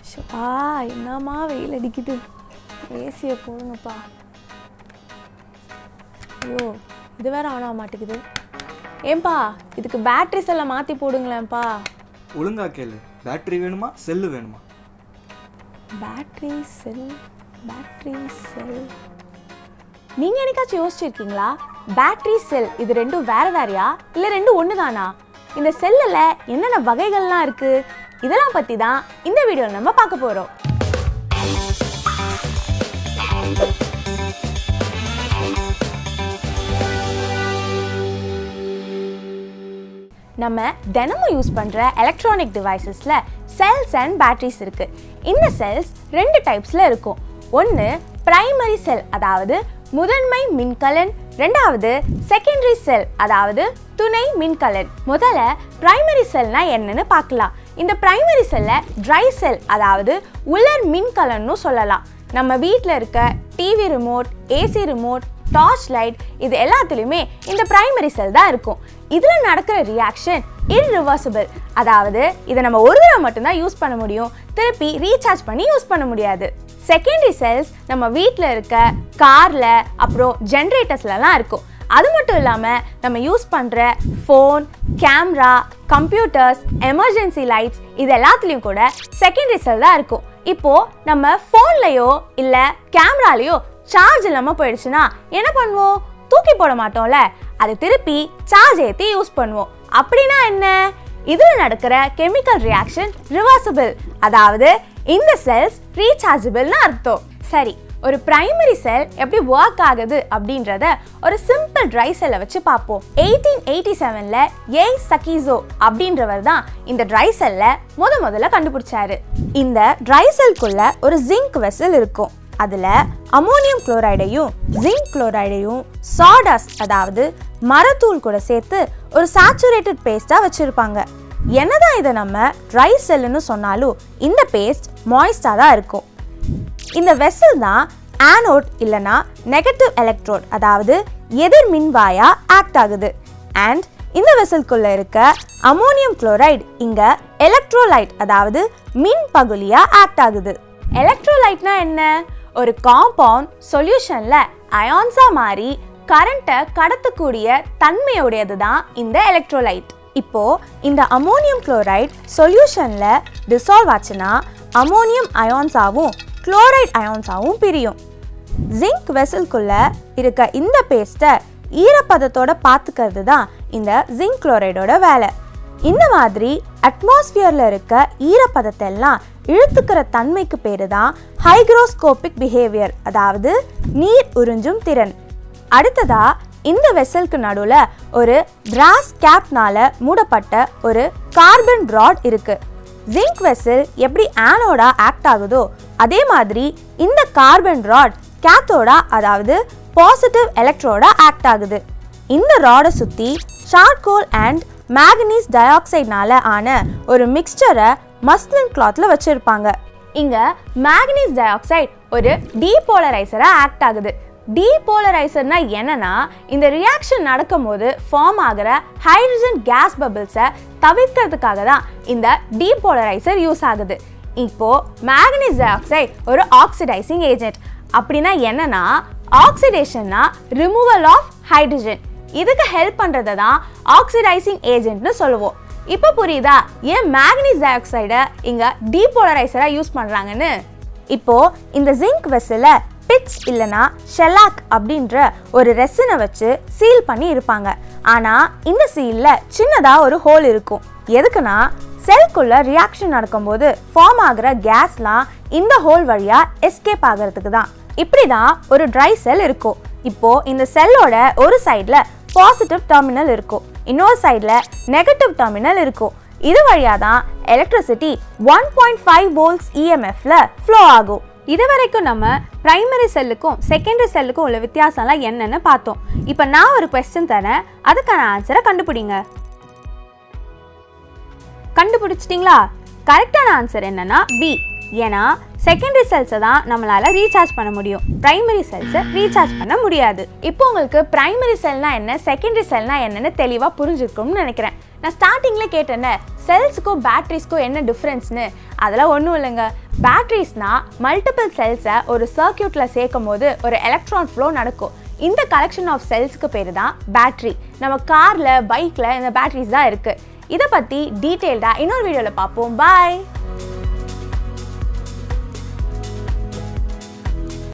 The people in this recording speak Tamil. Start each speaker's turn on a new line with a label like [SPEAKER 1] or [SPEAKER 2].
[SPEAKER 1] ஷப்பா என்னம்மா வெயில் அடிக்குது ஏசியை போடுங்கப்பா ஐயோ இது வேற ஆன் ஆக மாட்டேங்குது ஏன்பா இதுக்கு பேட்டரி செல்லை மாற்றி போடுங்களேன்ப்பா
[SPEAKER 2] ஒழுங்கா கேளு பேட்டரி வேணுமா செல்லு வேணுமா
[SPEAKER 1] பேட்டரி செல் பேட்டரி செல் நீங்கள் என்னைக்காச்சும் யோசிச்சிருக்கீங்களா பேட்டரி செல் இது ரெண்டும் வேற வேறையா இல்லை ரெண்டும் ஒன்று தானா இந்த செல்லில் என்னென்ன வகைகள்லாம் இருக்கு இதெல்லாம் பற்றி தான் இந்த வீடியோவில் நம்ம பார்க்க போகிறோம் நம்ம தினமும் யூஸ் பண்ணுற எலக்ட்ரானிக் டிவைசஸில் செல்ஸ் அண்ட் பேட்டரிஸ் இருக்குது இந்த செல்ஸ் ரெண்டு டைப்ஸில் இருக்கும் ஒன்று பிரைமரி செல் அதாவது முதன்மை மின்கலன் ரெண்டாவது செகண்டரி செல் அதாவது துணை மின்கலன் முதல்ல பிரைமரி செல்னா என்னன்னு பார்க்கலாம் இந்த பிரைமரி செல்லை ட்ரை செல் அதாவது உலர் மின்கலன்னு சொல்லலாம் நம்ம வீட்டில் இருக்க TV remote AC remote torch light இது எல்லாத்துலேயுமே இந்த பிரைமரி செல் தான் இருக்கும் இதில் நடக்கிற ரியாக்ஷன் இர்ரிவர்சிபிள் அதாவது இதை நம்ம ஒரு தடவை மட்டும்தான் யூஸ் பண்ண முடியும் திருப்பி ரீசார்ஜ் பண்ணி யூஸ் பண்ண முடியாது செகண்டரி செல்ஸ் நம்ம வீட்டில் இருக்க காரில் அப்புறம் ஜென்ரேட்டர்ஸ்லலாம் இருக்கும் அது மட்டும் இல்லாமல் நம்ம யூஸ் பண்ணுற phone camera computers emergency lights இது எல்லாத்துலேயும் கூட செகண்டரி செல் தான் இருக்கும் இப்போது நம்ம ஃபோன்லேயோ இல்லை கேமராலேயோ சார்ஜ் இல்லாமல் போயிடுச்சுன்னா என்ன பண்ணுவோம் தூக்கி போட மாட்டோம்ல அது திருப்பி சார்ஜ் ஏற்றி யூஸ் பண்ணுவோம் அப்படின்னா என்ன இதில் நடக்கிற கெமிக்கல் ரியாக்ஷன் ரிவர்சிபிள் அதாவது இந்த செல்ஸ் ரீசார்ஜபிள்னு அர்த்தம் சரி ஒரு பிரைமரி செல் எப்படி ஒர்க் ஆகுது அப்படின்றத ஒரு சிம்பிள் ட்ரை செல்லை வச்சு பார்ப்போம் எயிட்டீன் எயிட்டி செவனில் ஏய் சக்கீசோ அப்படின்றவர் தான் இந்த ட்ரை செல்லை முத முதல்ல கண்டுபிடிச்சாரு இந்த ட்ரை செல்குள்ள ஒரு ஜிங்க் வெசல் இருக்கும் அதில் அமோனியம் குளோரைடையும் ஜிங்க் குளோரைடையும் சாடஸ் அதாவது மரத்தூள் கூட சேர்த்து ஒரு சாச்சுரேட்டட் பேஸ்ட்டாக வச்சுருப்பாங்க என்னதான் இதை நம்ம ட்ரை செல்லுன்னு சொன்னாலும் இந்த பேஸ்ட் மாய்ஸ்டாக தான் இருக்கும் இந்த வெசல் தான் ஆனோட் இல்லனா நெகட்டிவ் எலக்ட்ரோட் அதாவது எதிர் மின்வாயா ஆக்ட் ஆகுது அண்ட் இந்த வெசல்குள்ள இருக்க அமோனியம் குளோரைடு இங்க எலக்ட்ரோலைட் அதாவது மின் பகுலியா ஆக்ட் ஆகுது எலக்ட்ரோலைட்னா என்ன ஒரு காம்பவுண்ட் சொல்யூஷன்ல அயான்ஸா மாறி கரண்ட்டை கடத்தக்கூடிய தன்மையுடையது தான் இந்த எலக்ட்ரோலைட் இப்போ இந்த அமோனியம் குளோரைட் சொல்யூஷன்ல டிசால்வ் ஆச்சுன்னா அமோனியம் அயான்ஸாவும் குளோரைட் அயான்ஸாவும் பிரியும் ஜிங்க் வெசல்குள்ள இருக்க இந்த பேஸ்ட்டை ஈரப்பதத்தோட பார்த்துக்கிறது தான் இந்த ஜிங்க் குளோரைடோட வேலை இந்த மாதிரி அட்மாஸ்பியர்ல இருக்க ஈரப்பதத்தை எல்லாம் இழுத்துக்கிற தன்மைக்கு பேரு தான் ஹைக்ரோஸ்கோபிக் பிஹேவியர் அதாவது நீர் உறிஞ்சும் திறன் அடுத்ததா இந்த வெசலுக்கு நடுவில் ஒரு பிராஸ் கேப்னால மூடப்பட்ட ஒரு கார்பன் ராட் இருக்கு ஜிங்க் வெசல் எப்படி ஆனோடா ஆக்ட் ஆகுதோ அதே மாதிரி இந்த கார்பன் ராட் கேத்தோடா அதாவது பாசிட்டிவ் எலக்ட்ரோடா ஆக்ட் ஆகுது இந்த ராடை சுற்றி சார்கோல் அண்ட் மேக்னீஸ் டை ஆக்சைட்னால ஆன ஒரு மிக்சரை மஸ்லின் கிளாத்ல வச்சிருப்பாங்க இங்க மேக்னீஸ் டை ஆக்சைடு ஒரு டீபோலரைசரா ஆக்ட் ஆகுது டீபோலரைசர்னா என்னன்னா இந்த ரியாக்ஷன் நடக்கும்போது ஃபார்ம் ஆகிற ஹைட்ரஜன் கேஸ் பபிள்ஸை தவிர்க்கிறதுக்காக தான் இந்த டீபோலரைசர் யூஸ் ஆகுது இப்போ மேக்னீஸ் டை ஆக்சைடு ஒரு ஆக்சிடைசிங் ஏஜென்ட் அப்படின்னா என்னன்னா ஆக்சிடேஷன்னா ரிமூவல் ஆஃப் ஹைட்ரஜன் இதுக்கு ஹெல்ப் பண்ணுறதை தான் ஆக்சிடைசிங் ஏஜென்ட்னு சொல்லுவோம் இப்போ புரியுதா ஏன் மேக்னீஸ் டை ஆக்சைடை இங்கே டீபோலரைசராக யூஸ் பண்ணுறாங்கன்னு இப்போ இந்த ஜிங்க் வெஸ்ஸில் பிட்ச் இல்லனா ஷெலாக் அப்படின்ற ஒரு ரெசினை வச்சு சீல் பண்ணி இருப்பாங்க ஆனால் இந்த சீலில் சின்னதாக ஒரு ஹோல் இருக்கும் எதுக்குன்னா செல்குள்ள ரியாக்ஷன் நடக்கும்போது ஃபார்ம் ஆகிற கேஸ்லாம் இந்த ஹோல் வழியாக எஸ்கேப் ஆகிறதுக்கு தான் இப்படி தான் ஒரு ட்ரை செல் இருக்கும் இப்போ இந்த செல்லோட ஒரு சைடில் பாசிட்டிவ் டெர்மினல் இருக்கும் இன்னொரு சைடில் நெகட்டிவ் டெர்மினல் இருக்கும் இது வழியாக தான் எலக்ட்ரிசிட்டி ஒன் பாயிண்ட் ஃபைவ் போல்ஸ் இஎம்எஃப்ல ஃப்ளோ ஆகும் இது வரைக்கும் நம்ம பிரைமரி செல்லுக்கும் செகண்டரி செல்லுக்கும் உள்ள வித்தியாசம்லாம் என்னன்னு பார்த்தோம் இப்போ நான் ஒரு கொஸ்டின் தரேன் அதுக்கான ஆன்சரை கண்டுபிடிங்க கண்டுபிடிச்சிட்டிங்களா கரெக்டான ஆன்சர் என்னன்னா பி ஏன்னா செகண்டரி செல்ஸை தான் நம்மளால ரீசார்ஜ் பண்ண முடியும் பிரைமரி செல்ஸை ரீசார்ஜ் பண்ண முடியாது இப்போ உங்களுக்கு பிரைமரி செல்னா என்ன செகண்டரி செல்னா என்னன்னு தெளிவாக புரிஞ்சிருக்கும்னு நினைக்கிறேன் நான் ஸ்டார்டிங்கில் கேட்டேன்ன செல்ஸுக்கும் பேட்டரிஸ்க்கும் என்ன டிஃப்ரென்ஸ்னு அதெல்லாம் ஒன்றும் இல்லைங்க பேட்டரிஸ்னால் மல்டிபிள் செல்ஸை ஒரு சர்க்கியூட்டில் சேர்க்கும் போது ஒரு எலக்ட்ரான் ஃப்ளோ நடக்கும் இந்த கலெக்ஷன் ஆஃப் செல்ஸுக்கு பேர் தான் பேட்டரி நம்ம காரில் பைக்கில் இந்த பேட்டரிஸ் தான் இருக்குது இதை பற்றி டீட்டெயில்டாக இன்னொரு வீடியோவில் பார்ப்போம் பாய்